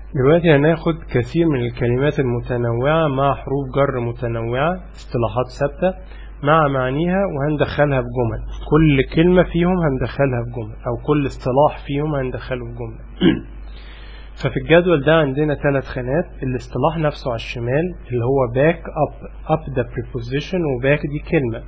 دلوقتي هناخد كثير من الكلمات المتنوعة مع حروف جر متنوعة اصطلاحات ثابتة مع معانيها وهندخلها في جمل كل كلمة فيهم هندخلها في جمل أو كل اصطلاح فيهم هندخله في جملة ففي الجدول ده عندنا ثلاث خانات الاصطلاح نفسه على الشمال اللي هو back up up the preposition وباك دي كلمة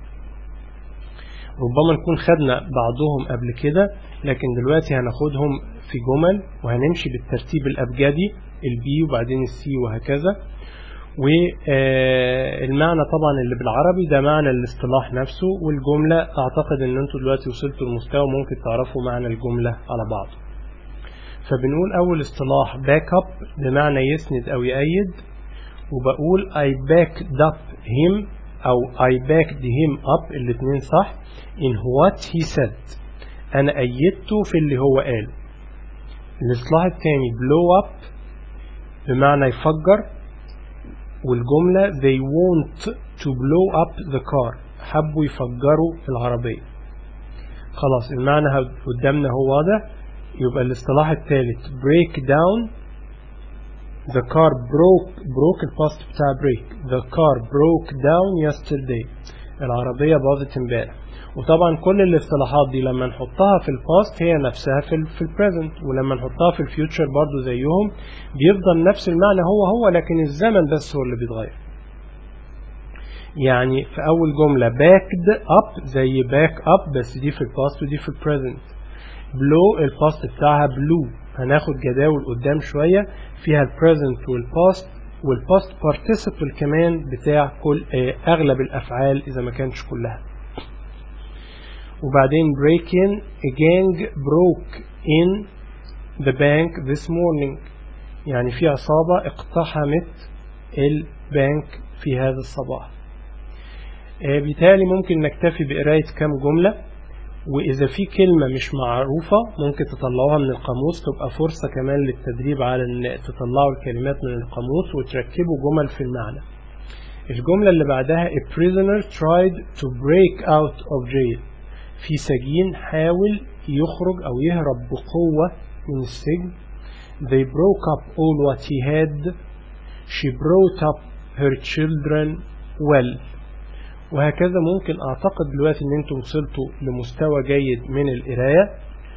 ربما نكون خدنا بعضهم قبل كده لكن دلوقتي هناخدهم في جمل وهنمشي بالترتيب الأبجدي البي وبعدين السي وهكذا والمعنى طبعا اللي بالعربي ده معنى الاصطلاح نفسه والجملة أعتقد أن أنتوا دلوقتي وصلتوا لمستوى ممكن تعرفوا معنى الجملة على بعض فبنقول أول اصطلاح back up بمعنى يسند أو يأيد وبقول I backed up him أو I backed him up الاثنين صح in what he said أنا أيدته في اللي هو قاله الاصطلاح الثاني blow up بمعنى يفجر والجملة they want to blow up the car حبوا يفجروا العربية خلاص المعنى قدامنا هو واضح يبقى الاصطلاح الثالث break down the car broke broke الباست بتاع break the car broke down yesterday العربية باظت امبارح وطبعا كل الاصطلاحات دي لما نحطها في الباست هي نفسها في في البريزنت ولما نحطها في الفيوتشر برضو زيهم بيفضل نفس المعنى هو هو لكن الزمن بس هو اللي بيتغير يعني في اول جملة backed up زي back up بس دي في الباست ودي في البريزنت blow الباست بتاعها blue هناخد جداول قدام شوية فيها البريزنت والباست والباست participle كمان بتاع كل اغلب الافعال اذا ما كانش كلها وبعدين break in a gang broke in the bank this morning يعني في عصابة اقتحمت البنك في هذا الصباح بالتالي ممكن نكتفي بقراية كم جملة وإذا في كلمة مش معروفة ممكن تطلعوها من القاموس تبقى فرصة كمان للتدريب على أن تطلعوا الكلمات من القاموس وتركبوا جمل في المعنى الجملة اللي بعدها a prisoner tried to break out of jail في سجين حاول يخرج أو يهرب بقوة من السجن they broke up all what he had she brought up her children well وهكذا ممكن أعتقد دلوقتي أن أنتم وصلتوا لمستوى جيد من القراية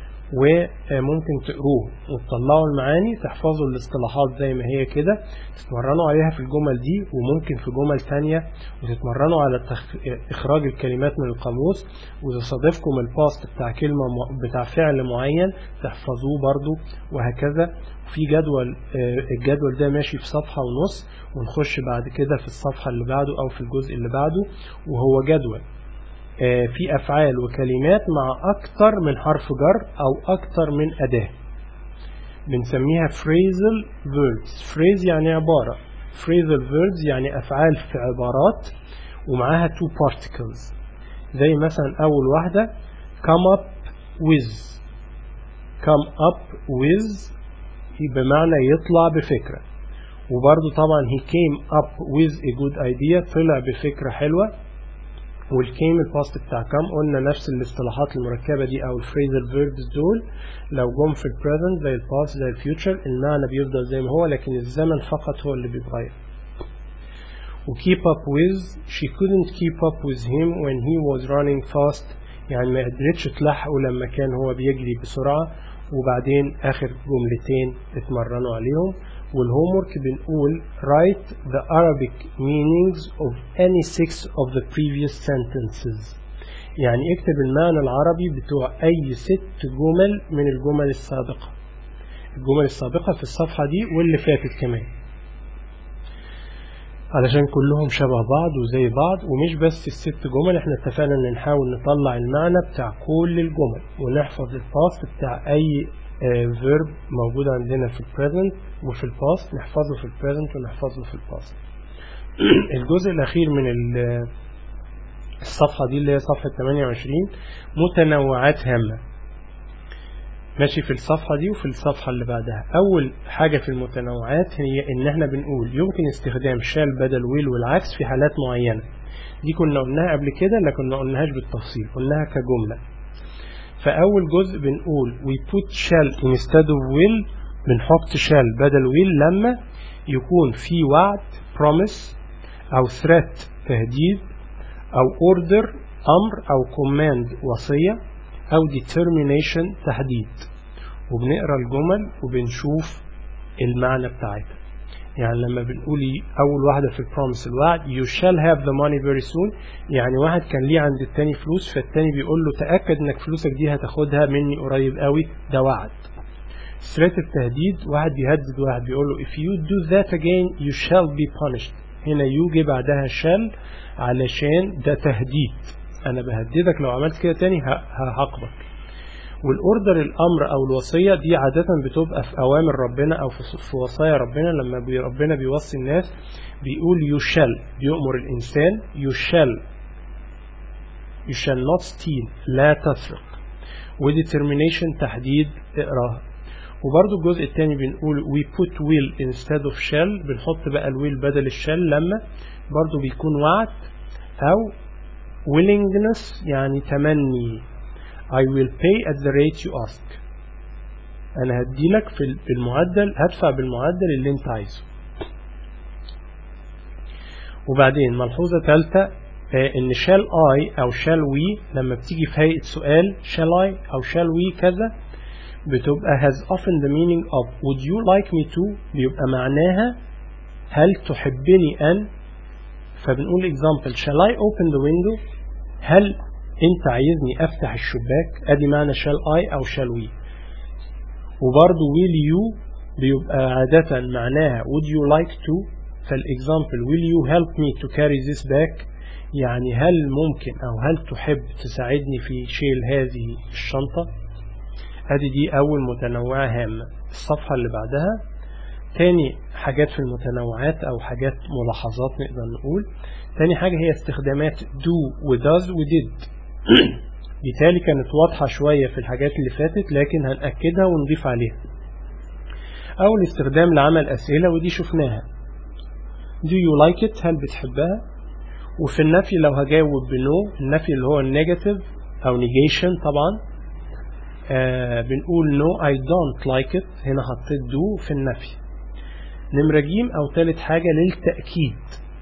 وممكن تقروه وتطلعوا المعاني تحفظوا الاصطلاحات زي ما هي كده تتمرنوا عليها في الجمل دي وممكن في جمل تانية وتتمرنوا على تخ... إخراج الكلمات من القاموس وإذا صادفكم الباست بتاع كلمة م... بتاع فعل معين تحفظوه برضو وهكذا في جدول الجدول ده ماشي في صفحة ونص ونخش بعد كده في الصفحة اللي بعده أو في الجزء اللي بعده وهو جدول في أفعال وكلمات مع أكثر من حرف جر أو أكثر من أداة بنسميها phrasal verbs phrase يعني عبارة phrasal verbs يعني أفعال في عبارات ومعاها two particles زي مثلا أول واحدة come up with come up with بمعنى يطلع بفكرة وبرضو طبعا he came up with a good idea طلع بفكرة حلوة والكيم الباست بتاع كام قلنا نفس الاصطلاحات المركبة دي او الفريزل فيربز دول لو جم في البريزنت زي الباست زي الفيوتشر المعنى بيفضل زي ما هو لكن الزمن فقط هو اللي بيتغير و keep up with she couldn't keep up with him when he was running fast يعني ما قدرتش تلحقه لما كان هو بيجري بسرعة وبعدين آخر جملتين اتمرنوا عليهم والهومورك بنقول write the Arabic meanings of any six of the previous sentences يعني اكتب المعنى العربي بتوع أي ست جمل من الجمل السابقة الجمل السابقة في الصفحة دي واللي فاتت كمان علشان كلهم شبه بعض وزي بعض ومش بس الست جمل احنا اتفقنا ان نحاول نطلع المعنى بتاع كل الجمل ونحفظ الباست بتاع اي فيرب موجود عندنا في البريزنت وفي الباست نحفظه في البريزنت ونحفظه في الباست الجزء الأخير من الصفحة دي اللي هي صفحة 28 متنوعات هامة ماشي في الصفحة دي وفي الصفحة اللي بعدها أول حاجة في المتنوعات هي إن احنا بنقول يمكن استخدام شال بدل ويل والعكس في حالات معينة دي كنا قلناها قبل كده لكن ما قلناهاش بالتفصيل قلناها كجملة فأول جزء بنقول we put shall instead of will بنحط شال بدل ويل لما يكون في وعد promise أو threat تهديد أو order أمر أو command وصية أو determination تحديد وبنقرأ الجمل وبنشوف المعنى بتاعتها يعني لما بنقول أول واحدة في البروميس الوعد you shall have the money very soon يعني واحد كان ليه عند التاني فلوس فالتاني بيقول له تأكد انك فلوسك دي هتاخدها مني قريب قوي ده وعد ثreat التهديد واحد بيهدد واحد بيقول له if you do that again you shall be punished هنا you جه بعدها shall علشان ده تهديد انا بهددك لو عملت كده تاني هعاقبك والاوردر الامر او الوصيه دي عاده بتبقى في اوامر ربنا او في وصايا ربنا لما بي ربنا بيوصي الناس بيقول you shall بيؤمر الانسان you shall you shall not steal لا تسرق وdetermination تحديد اقراها وبرضو الجزء الثاني بنقول we put will instead of shall بنحط بقى الويل بدل الشال لما برضو بيكون وعد أو willingness يعني تمني I will pay at the rate you ask أنا هديلك في المعدل هدفع بالمعدل اللي أنت عايزه وبعدين ملحوظة ثالثة إن shall I أو shall we لما بتيجي في هيئة سؤال shall I أو shall we كذا بتبقى has often the meaning of would you like me to بيبقى معناها هل تحبني أن فبنقول example shall I open the window هل أنت عايزني أفتح الشباك أدي معنى shall I أو shall we وبرضو will you بيبقى عادة معناها would you like to فالإكزامبل will you help me to carry this back يعني هل ممكن أو هل تحب تساعدني في شيل هذه الشنطة ادي دي اول متنوعة هامة الصفحة اللي بعدها تاني حاجات في المتنوعات او حاجات ملاحظات نقدر نقول تاني حاجة هي استخدامات do و does و did بالتالي كانت واضحة شوية في الحاجات اللي فاتت لكن هنأكدها ونضيف عليها أول استخدام لعمل أسئلة ودي شفناها do you like it هل بتحبها وفي النفي لو هجاوب بنو النفي اللي هو النيجاتيف أو negation طبعا آه بنقول no I don't like it هنا حطيت do في النفي نمرة جيم أو ثالث حاجة للتأكيد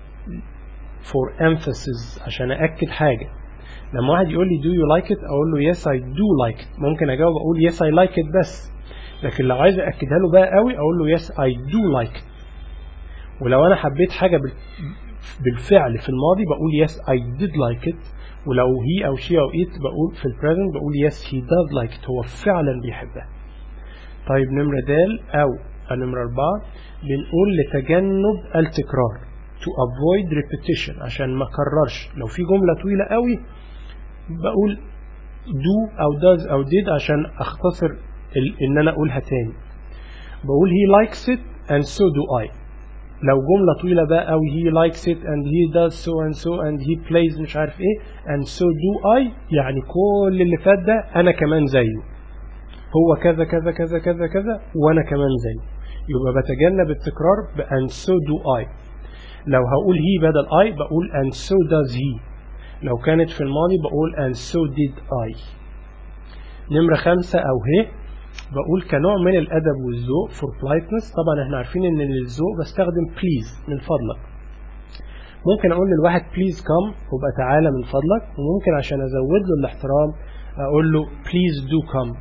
for emphasis عشان أأكد حاجة لما واحد يقول لي do you like it أقول له yes I do like it ممكن أجاوب أقول yes I like it بس لكن لو عايز أأكدها له بقى قوي أقول له yes I do like it ولو أنا حبيت حاجة بالفعل في الماضي بقول yes I did like it ولو هي أو شي أو إت بقول في البريزنت بقول yes he does like it هو فعلا بيحبها طيب نمرة دال أو نمرة أربعة بنقول لتجنب التكرار to avoid repetition عشان ما كررش لو في جملة طويلة قوي بقول do أو does أو did عشان أختصر إن أنا أقولها تاني بقول he likes it and so do I لو جملة طويلة بقى أو he likes it and he does so and so and he plays مش عارف ايه and so do I يعني كل اللي فات ده أنا كمان زيه هو كذا كذا كذا كذا كذا وأنا كمان زيه يبقى بتجنب التكرار ب and so do I لو هقول he بدل I بقول and so does he لو كانت في الماضي بقول and so did I نمرة خمسة أو هي بقول كنوع من الأدب والذوق for politeness طبعا احنا عارفين ان للذوق بستخدم please من فضلك ممكن اقول للواحد please come وبقى تعالى من فضلك وممكن عشان ازود له الاحترام اقول له please do come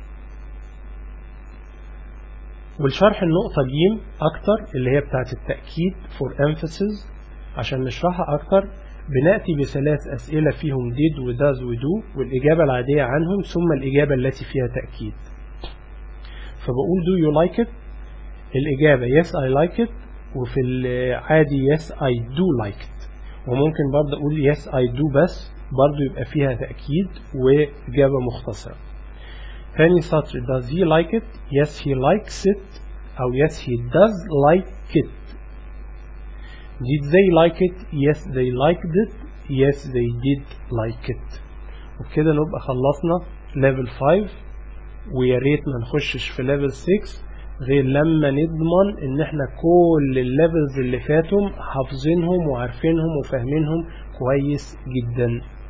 والشرح النقطة جيم أكتر اللي هي بتاعت التأكيد for emphasis عشان نشرحها أكتر بنأتي بثلاث أسئلة فيهم did و does و do والإجابة العادية عنهم ثم الإجابة التي فيها تأكيد فبقول do you like it الإجابة yes I like it وفي العادي yes I do like it وممكن برضه أقول yes I do بس برضه يبقى فيها تأكيد وإجابة مختصرة ثاني سطر does he like it yes he likes it أو yes he does like it did they like it yes they liked it yes they did like it وبكده نبقى خلصنا level 5 ويا ريت ما نخشش في ليفل 6 غير لما نضمن ان احنا كل الليفلز اللي فاتهم حافظينهم وعارفينهم وفاهمينهم كويس جدا